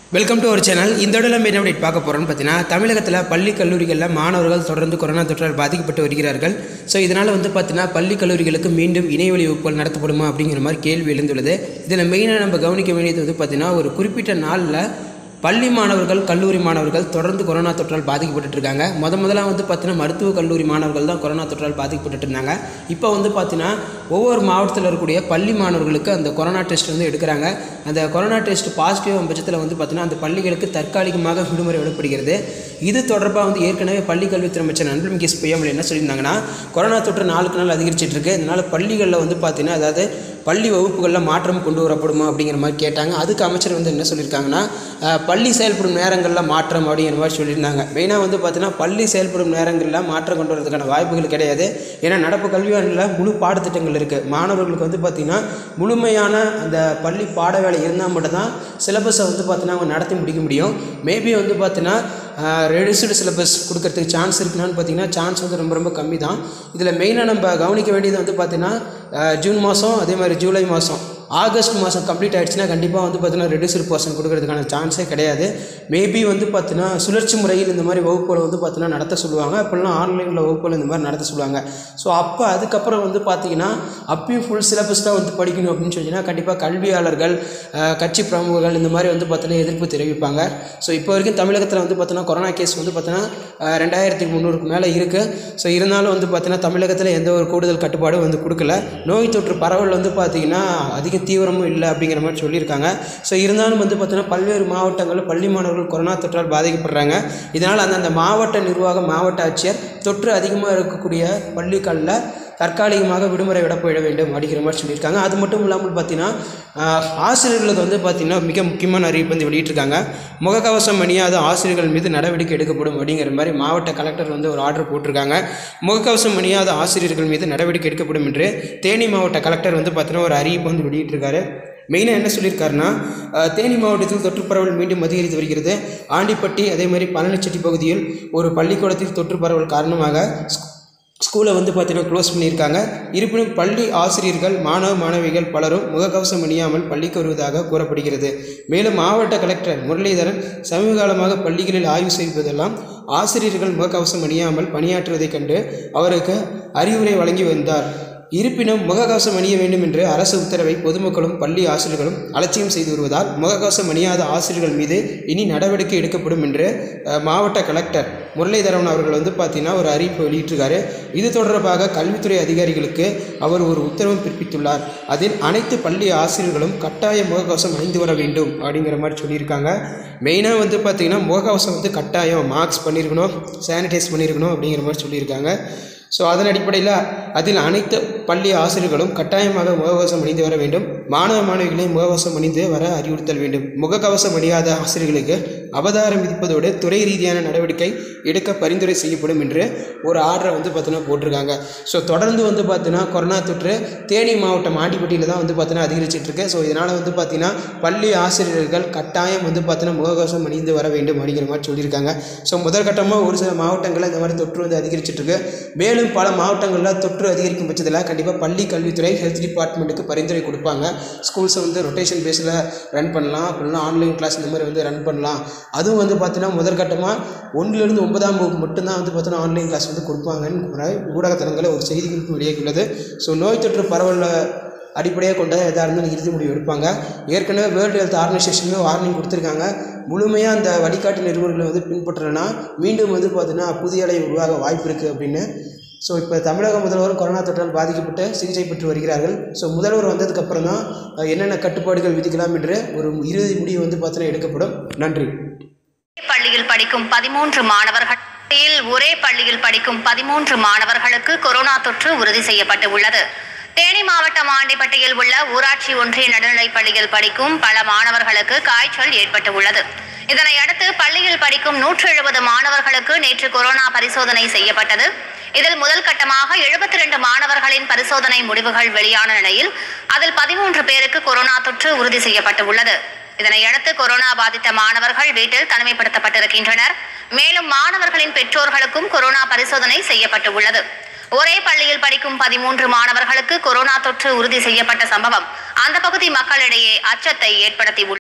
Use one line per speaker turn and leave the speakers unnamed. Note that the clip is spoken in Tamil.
வெல்கம் டு அவர் சேனல் இந்த இடத்துல என்ன அப்டேட் பார்க்க போகிறோம்னு பார்த்தீங்கன்னா தமிழகத்தில் பள்ளி கல்லூரிகளில் மாணவர்கள் தொடர்ந்து கொரோனா தொற்றால் பாதிக்கப்பட்டு வருகிறார்கள் ஸோ இதனால் வந்து பார்த்தீங்கன்னா பள்ளி கல்லூரிகளுக்கு மீண்டும் இணையவழி வகுப்புகள் நடத்தப்படுமா அப்படிங்கிற மாதிரி கேள்வி எழுந்துள்ளது இதில் மெயினாக நம்ம கவனிக்க வேண்டியது வந்து பார்த்தீங்கன்னா ஒரு குறிப்பிட்ட நாளில் பள்ளி மாணவர்கள் கல்லூரி மாணவர்கள் தொடர்ந்து கொரோனா தொற்றால் பாதிக்கப்பட்டு இருக்காங்க முத முதல்ல வந்து பார்த்தீங்கன்னா மருத்துவ கல்லூரி மாணவர்கள் தான் கொரோனா தொற்றால் பாதிக்கப்பட்டு இருந்தாங்க இப்போ வந்து பார்த்தீங்கன்னா ஒவ்வொரு மாவட்டத்தில் இருக்கக்கூடிய பள்ளி மாணவர்களுக்கு அந்த கொரோனா டெஸ்ட் வந்து எடுக்கிறாங்க அந்த கொரோனா டெஸ்ட் பாசிட்டிவ் பட்சத்தில் வந்து பார்த்தீங்கன்னா அந்த பள்ளிகளுக்கு தற்காலிகமாக விடுமுறை விடப்படுகிறது இது தொடர்பாக வந்து ஏற்கனவே பள்ளி கல்வித்துறை அமைச்சர் அன்பில் முகேஷ் பொய்யாமல் என்ன சொல்லியிருந்தாங்கன்னா கொரோனா தொற்று நாளுக்கு நாள் அதிகரிச்சிட்டு இருக்கு இதனால் பள்ளிகளில் வந்து பார்த்தீங்கன்னா அதாவது பள்ளி வகுப்புகளில் மாற்றம் கொண்டு வரப்படுமா அப்படிங்கிற மாதிரி கேட்டாங்க அதுக்கு அமைச்சர் வந்து என்ன சொல்லியிருக்காங்கன்னா அஹ், பள்ளி செயல்படும் நேரங்களில் மாற்றம் அப்படிங்கிற மாதிரி சொல்லியிருந்தாங்க மெயினாக வந்து பார்த்தீங்கன்னா பள்ளி செயல்படும் நேரங்களில் மாற்றம் கொண்டு வரதுக்கான வாய்ப்புகள் கிடையாது ஏன்னா நடப்பு கல்வியாண்டில் முழு பாடத்திட்டங்கள் இருக்குது மாணவர்களுக்கு வந்து பார்த்திங்கன்னா முழுமையான அந்த பள்ளி பாட வேலை இருந்தால் மட்டும்தான் சிலபஸை வந்து பார்த்தீங்கன்னா அவங்க நடத்தி முடிக்க முடியும் மேபி வந்து பார்த்தீங்கன்னா ரெடியூஸ்டு சிலபஸ் கொடுக்கறதுக்கு சான்ஸ் இருக்குனான்னு பார்த்தீங்கன்னா சான்ஸ் வந்து ரொம்ப ரொம்ப கம்மி தான் இதில் மெயினாக நம்ம கவனிக்க வேண்டியது வந்து பார்த்தீங்கன்னா அஹ், ஜூன் மாதம் அதே மாதிரி ஜூலை மாதம் ஆகஸ்ட் மாதம் கம்ப்ளீட் ஆயிடுச்சுன்னா கண்டிப்பாக வந்து பார்த்தீங்கன்னா ரெடியூஸ்டு பர்சன் கொடுக்கறதுக்கான சான்ஸே கிடையாது மேபி வந்து பார்த்தீங்கன்னா சுழற்சி முறையில் இந்த மாதிரி வகுப்புகளை வந்து பார்த்தீங்கன்னா நடத்த சொல்லுவாங்க அப்படிலாம் ஆன்லைனில் வகுப்புகள் இந்த மாதிரி நடத்த சொல்லுவாங்க ஸோ அப்போ அதுக்கப்புறம் வந்து பார்த்தீங்கன்னா அப்பயும் ஃபுல் சிலபஸ் தான் வந்து படிக்கணும் அப்படின்னு சொன்னீங்கன்னா கண்டிப்பாக கல்வியாளர்கள் அஹ், கட்சி பிரமுகர்கள் இந்த மாதிரி வந்து பார்த்தீங்கன்னா எதிர்ப்பு தெரிவிப்பாங்க ஸோ இப்போ வரைக்கும் தமிழகத்தில் வந்து பார்த்தீங்கன்னா கொரோனா கேஸ் வந்து பார்த்தீங்கன்னா ரெண்டாயிரத்தி முந்நூறுக்கு மேலே இருக்குது ஸோ இருந்தாலும் வந்து பார்த்தீங்கன்னா தமிழகத்தில் எந்த ஒரு கூடுதல் கட்டுப்பாடும் வந்து கொடுக்கல நோய் தொற்று பரவல் வந்து பார்த்தீங்கன்னா அதிக தீவிரமும் இல்லை அப்படிங்கிற மாதிரி சொல்லியிருக்காங்க ஸோ இருந்தாலும் வந்து பார்த்தீங்கன்னா பல்வேறு மாவட்டங்களில் பள்ளி மாணவர்கள் கொரோனா தொற்றால் பாதிக்கப்படுறாங்க இதனால் அந்தந்த மாவட்ட நிர்வாகம் மாவட்ட ஆட்சியர் தொற்று அதிகமாக இருக்கக்கூடிய பள்ளிகளில் தற்காலிகமாக விடுமுறை விட போயிட வேண்டும் அப்படிங்கிற மாதிரி சொல்லியிருக்காங்க அது மட்டும் இல்லாமல் பார்த்தீங்கன்னா ஆஹ், ஆசிரியர்களுக்கு வந்து பார்த்திங்கன்னா மிக முக்கியமான அறிவிப்பு வந்து வெளியிட்டிருக்காங்க முகக்கவசம் அணியாத ஆசிரியர்கள் மீது நடவடிக்கை எடுக்கப்படும் அப்படிங்கிற மாதிரி மாவட்ட கலெக்டர் வந்து ஒரு ஆர்டர் போட்டிருக்காங்க முகக்கவசம் அணியாத ஆசிரியர்கள் மீது நடவடிக்கை எடுக்கப்படும் என்று தேனி மாவட்ட கலெக்டர் வந்து பார்த்தீங்கன்னா ஒரு அறிவிப்பு வந்து வெளியிட்டிருக்காரு மெயினாக என்ன சொல்லியிருக்காருன்னா அஹ், தேனி மாவட்டத்தில் தொற்று பரவல் மீண்டும் அதிகரித்து வருகிறது ஆண்டிப்பட்டி அதே மாதிரி பழனிச்செட்டி பகுதியில் ஒரு பள்ளிக்கூடத்தில் தொற்று பரவல் காரணமாக ஸ்கூ- ஸ்கூலை வந்து பார்த்தீங்கன்னா க்ளோஸ் பண்ணியிருக்காங்க இருப்பினும் பள்ளி ஆசிரியர்கள் மாணவ மாணவிகள் பலரும் முகக்கவசம் அணியாமல் பள்ளிக்கு வருவதாக கூறப்படுகிறது மேலும் மாவட்ட கலெக்டர் முரளிதரன் சமீப காலமாக பள்ளிகளில் ஆய்வு செய்வதெல்லாம் ஆசிரியர்கள் முகக்கவசம் அணியாமல் பணியாற்றுவதைக் கண்டு அவருக்கு அறிவுரை வழங்கி வந்தார் இருப்பினும் முகக்கவசம் அணிய வேண்டும் என்று அரசு உத்தரவை பொதுமக்களும் பள்ளி ஆசிரியர்களும் அலட்சியம் செய்து வருவதால் முகக்கவசம் அணியாத ஆசிரியர்கள் மீது இனி நடவடிக்கை எடுக்கப்படும் என்று அஹ், மாவட்ட கலெக்டர் முரளிதரன் அவர்கள் வந்து பார்த்தீங்கன்னா ஒரு அறிவிப்பு வெளியிட்டிருக்காரு இது தொடர்பாக கல்வித்துறை அதிகாரிகளுக்கு அவர் ஒரு உத்தரவு பிறப்பித்துள்ளார் அதில் அனைத்து பள்ளி ஆசிரியர்களும் கட்டாய முகக்கவசம் அணிந்து வர வேண்டும் அப்படிங்கிற மாதிரி சொல்லியிருக்காங்க மெயினாக வந்து பார்த்தீங்கன்னா முகக்கவசம் வந்து கட்டாயம் மார்க்ஸ் பண்ணியிருக்கணும் சானிடைஸ் பண்ணியிருக்கணும் அப்படிங்கிற மாதிரி சொல்லியிருக்காங்க ஸோ அதன் அடிப்படையில் அதில் அனைத்து பள்ளி ஆசிரியர்களும் கட்டாயமாக முகக்கவசம் அணிந்து வர வேண்டும் மாணவ மாணவிகளை முகக்கவசம் அணிந்து வர அறிவுறுத்தல் வேண்டும் முகக்கவசம் அணியாத ஆசிரியர்களுக்கு அபதாரம் விதிப்பதோடு துறை ரீதியான நடவடிக்கை எடுக்க பரிந்துரை செய்யப்படும் என்று ஒரு ஆர்டரை வந்து பார்த்தீங்கன்னா போட்டிருக்காங்க ஸோ தொடர்ந்து வந்து பார்த்தீங்கன்னா கொரோனா தொற்று தேனி மாவட்டம் ஆண்டிப்பட்டியில் தான் வந்து பார்த்தீங்கன்னா அதிகரிச்சிட்டு இருக்கு ஸோ இதனால் வந்து பார்த்தீங்கன்னா பள்ளி ஆசிரியர்கள் கட்டாயம் வந்து பார்த்தீங்கன்னா முகக்கவசம் அணிந்து வர வேண்டும் அப்படிங்கிற மாதிரி சொல்லியிருக்காங்க ஸோ முதற்கட்டமாக ஒரு சில மாவட்டங்களில் இந்த மாதிரி தொற்று வந்து அதிகரிச்சிட்டு இருக்கு மேலும் பல மாவட்டங்களில் தொற்று அதிகரிக்கும் பட்சத்தில் கண்டிப்பாக பள்ளி கல்வித்துறை ஹெல்த் டிபார்ட்மெண்ட்டுக்கு பரிந்துரை கொடுப்பாங்க ஸ்கூல்ஸை வந்து ரொட்டேஷன் பேஸில் ரன் பண்ணலாம் அப்படின்னா ஆன்லைன் கிளாஸ் இந்த மாதிரி வந்து ரன் பண்ணலாம் அதுவும் வந்து பார்த்தீங்கன்னா முதற்கட்டமாக ஒன்றிலிருந்து ஒன்பதாம் வகுப்பு மட்டும்தான் வந்து பார்த்தீங்கன்னா ஆன்லைன் கிளாஸ் வந்து கொடுப்பாங்கன்னு கூட ஊடகத்தலங்களில் ஒரு செய்தி குறிப்பு வெளியாகியுள்ளது ஸோ நோய் தொற்று பரவலை அடிப்படையாக கொண்ட எதாக இருந்தாலும் இறுதி முடிவு எடுப்பாங்க ஏற்கனவே வேர்ல்டு ஹெல்த் ஆர்கனைசேஷனுமே வார்னிங் கொடுத்துருக்காங்க முழுமையாக அந்த வழிகாட்டு நிறுவனங்களை வந்து பின்பற்றலைன்னா மீண்டும் வந்து பார்த்தீங்கன்னா புதிய அலை உருவாக வாய்ப்பு இருக்குது அப்படின்னு ஸோ இப்போ தமிழக முதல்வர் கொரோனா தொற்றால் பாதிக்கப்பட்டு சிகிச்சை பெற்று வருகிறார்கள் ஸோ முதல்வர் வந்ததுக்கப்புறம் தான் அஹ், என்னென்ன கட்டுப்பாடுகள் விதிக்கலாம் என்று ஒரு இறுதி முடிவு வந்து பார்த்தீங்கன்னா எடுக்கப்படும் நன்றி
பள்ளியில் படிக்கும் பதிமூன்று மாணவர்கள் ஒரே பள்ளியில் படிக்கும் பதிமூன்று மாணவர்களுக்கு கொரோனா தொற்று உறுதி செய்யப்பட்டு உள்ளது தேனி மாவட்டம் ஆண்டிப்பட்டியில் உள்ள ஊராட்சி ஒன்றிய நடுநிலைப் பள்ளியில் படிக்கும் பல மாணவர்களுக்கு காய்ச்சல் ஏற்பட்டு உள்ளது இதனை அடுத்து பள்ளியில் படிக்கும் நூற்று எழுபது மாணவர்களுக்கு நேற்று கொரோனா பரிசோதனை செய்யப்பட்டது இதில் முதல் கட்டமாக எழுபத்தி ரெண்டு மாணவர்களின் பரிசோதனை முடிவுகள் வெளியான நிலையில் அதில் பதிமூன்று பேருக்கு கொரோனா தொற்று உறுதி செய்யப்பட்டு உள்ளது இதனையடுத்து கொரோனா பாதித்த மாணவர்கள் வீட்டில் தனிமைப்படுத்தப்பட்டிருக்கின்றனர் மேலும் மாணவர்களின் பெற்றோர்களுக்கும் கொரோனா பரிசோதனை செய்யப்பட்டு உள்ளது ஒரே பள்ளியில் படிக்கும் பதிமூன்று மாணவர்களுக்கு கொரோனா தொற்று உறுதி செய்யப்பட்ட சம்பவம் அந்த பகுதி மக்களிடையே அச்சத்தை ஏற்படுத்தி